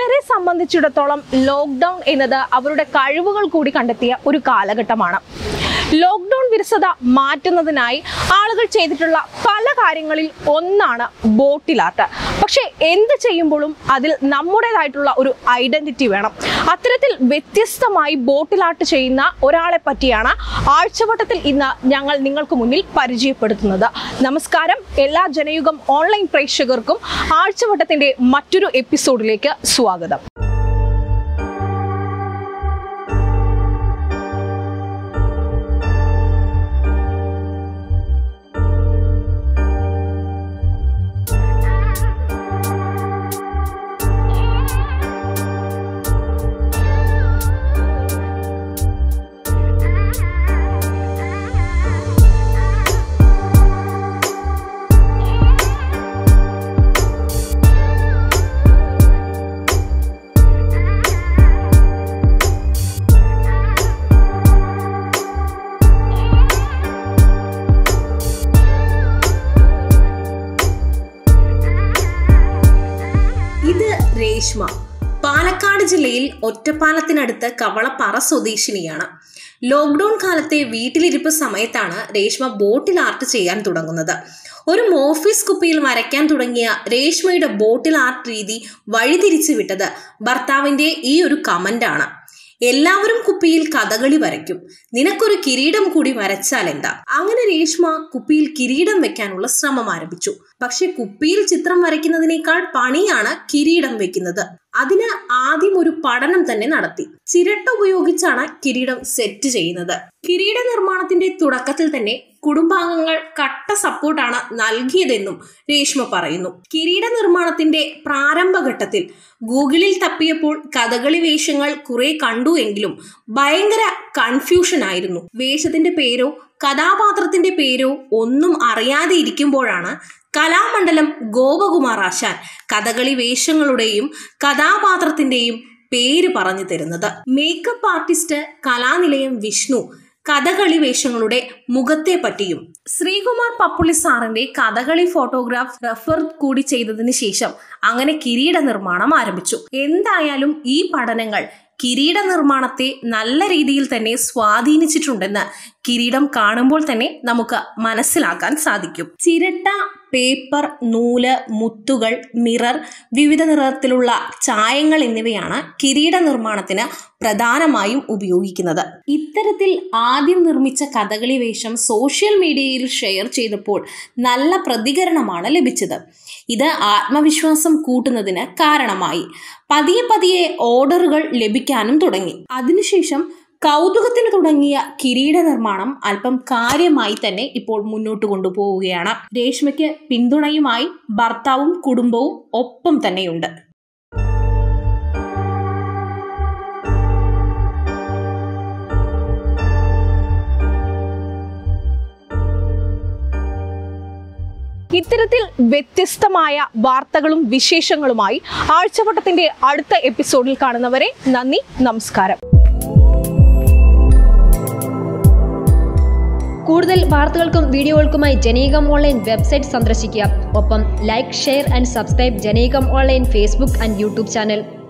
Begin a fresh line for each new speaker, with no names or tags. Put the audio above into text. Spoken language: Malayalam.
ചിലരെ സംബന്ധിച്ചിടത്തോളം ലോക്ക്ഡൗൺ എന്നത് അവരുടെ കഴിവുകൾ കൂടി കണ്ടെത്തിയ ഒരു കാലഘട്ടമാണ് ലോക്ക്ഡൗൺ വിരസത മാറ്റുന്നതിനായി ആളുകൾ ചെയ്തിട്ടുള്ള പല കാര്യങ്ങളിൽ ഒന്നാണ് ബോട്ടിൽ ആർട്ട് പക്ഷേ എന്ത് ചെയ്യുമ്പോഴും അതിൽ നമ്മുടേതായിട്ടുള്ള ഒരു ഐഡന്റിറ്റി വേണം അത്തരത്തിൽ വ്യത്യസ്തമായി ബോട്ടിൽ ആർട്ട് ചെയ്യുന്ന ഒരാളെ പറ്റിയാണ് ആഴ്ചവട്ടത്തിൽ ഇന്ന് ഞങ്ങൾ നിങ്ങൾക്ക് മുന്നിൽ പരിചയപ്പെടുത്തുന്നത് നമസ്കാരം എല്ലാ ജനയുഗം ഓൺലൈൻ പ്രേക്ഷകർക്കും ആഴ്ചവട്ടത്തിന്റെ മറ്റൊരു എപ്പിസോഡിലേക്ക് സ്വാഗതം
ഇത് രേഷ്മ പാലക്കാട് ജില്ലയിൽ ഒറ്റപ്പാലത്തിനടുത്ത് കവളപ്പാറ സ്വദേശിനിയാണ് ലോക്ക്ഡൌൺ കാലത്തെ വീട്ടിലിരിപ്പ് സമയത്താണ് രേഷ്മ ബോട്ടിൽ ആർട്ട് ചെയ്യാൻ തുടങ്ങുന്നത് ഒരു മോഫീസ് കുപ്പിയിൽ വരയ്ക്കാൻ തുടങ്ങിയ രേഷ്മയുടെ ബോട്ടിൽ ആർട്ട് രീതി വഴിതിരിച്ചു വിട്ടത് ഭർത്താവിന്റെ ഈ ഒരു കമന്റാണ് എല്ലാവരും കുപ്പിയിൽ കഥകളി വരയ്ക്കും നിനക്കൊരു കിരീടം കൂടി വരച്ചാൽ എന്താ അങ്ങനെ രേഷ്മ കുപ്പിയിൽ കിരീടം വെക്കാനുള്ള ശ്രമം ആരംഭിച്ചു പക്ഷെ കുപ്പിയിൽ ചിത്രം വരയ്ക്കുന്നതിനേക്കാൾ പണിയാണ് കിരീടം വെക്കുന്നത് അതിന് ആദ്യം ഒരു പഠനം തന്നെ നടത്തി ചിരട്ട ഉപയോഗിച്ചാണ് കിരീടം സെറ്റ് ചെയ്യുന്നത് കിരീട നിർമ്മാണത്തിന്റെ തുടക്കത്തിൽ തന്നെ കുടുംബാംഗങ്ങൾ കട്ട സപ്പോർട്ടാണ് നൽകിയതെന്നും രേഷ്മ പറയുന്നു കിരീട നിർമ്മാണത്തിന്റെ പ്രാരംഭഘട്ടത്തിൽ ഗൂഗിളിൽ തപ്പിയപ്പോൾ കഥകളി വേഷങ്ങൾ കുറെ കണ്ടു എങ്കിലും ഭയങ്കര കൺഫ്യൂഷൻ ആയിരുന്നു വേഷത്തിന്റെ പേരോ കഥാപാത്രത്തിന്റെ പേരോ ഒന്നും അറിയാതെ ഇരിക്കുമ്പോഴാണ് കലാമണ്ഡലം ഗോപകുമാർ ആശാൻ കഥകളി വേഷങ്ങളുടെയും കഥാപാത്രത്തിന്റെയും പേര് പറഞ്ഞു തരുന്നത് മേക്കപ്പ് ആർട്ടിസ്റ്റ് കലാനിലയം വിഷ്ണു കഥകളി വേഷങ്ങളുടെ മുഖത്തെ പറ്റിയും ശ്രീകുമാർ പപ്പുള്ളി സാറിന്റെ കഥകളി ഫോട്ടോഗ്രാഫ് റെഫർ കൂടി ചെയ്തതിന് ശേഷം അങ്ങനെ കിരീട നിർമ്മാണം ആരംഭിച്ചു എന്തായാലും ഈ പഠനങ്ങൾ കിരീട നിർമ്മാണത്തെ നല്ല രീതിയിൽ തന്നെ സ്വാധീനിച്ചിട്ടുണ്ടെന്ന് കിരീടം കാണുമ്പോൾ തന്നെ നമുക്ക് മനസ്സിലാക്കാൻ സാധിക്കും ചിരട്ട പേപ്പർ നൂല് മുത്തുകൾ മിറർ വിവിധ നിറത്തിലുള്ള ചായങ്ങൾ എന്നിവയാണ് കിരീട നിർമ്മാണത്തിന് പ്രധാനമായും ഉപയോഗിക്കുന്നത് ഇത്തരത്തിൽ ആദ്യം നിർമ്മിച്ച കഥകളി വേഷം സോഷ്യൽ മീഡിയയിൽ ഷെയർ ചെയ്തപ്പോൾ നല്ല പ്രതികരണമാണ് ലഭിച്ചത് ഇത് ആത്മവിശ്വാസം കൂട്ടുന്നതിന് കാരണമായി പതിയെ പതിയെ ഓർഡറുകൾ ലഭിക്കാനും തുടങ്ങി അതിനുശേഷം കൗതുകത്തിന് തുടങ്ങിയ കിരീട നിർമ്മാണം അല്പം കാര്യമായി തന്നെ ഇപ്പോൾ മുന്നോട്ട് കൊണ്ടുപോവുകയാണ് രേഷ്മയ്ക്ക് പിന്തുണയുമായി ഭർത്താവും കുടുംബവും ഒപ്പം തന്നെയുണ്ട്
ഇത്തരത്തിൽ വ്യത്യസ്തമായ വാർത്തകളും വിശേഷങ്ങളുമായി ആഴ്ചവട്ടത്തിന്റെ അടുത്ത എപ്പിസോഡിൽ കാണുന്നവരെ നന്ദി നമസ്കാരം
കൂടുതൽ വാർത്തകൾക്കും വീഡിയോകൾക്കുമായി ജനീകം ഓൺലൈൻ വെബ്സൈറ്റ് സന്ദർശിക്കുക ഒപ്പം ലൈക്ക് ഷെയർ ആൻഡ് സബ്സ്ക്രൈബ് ജനീകം online Facebook and YouTube channel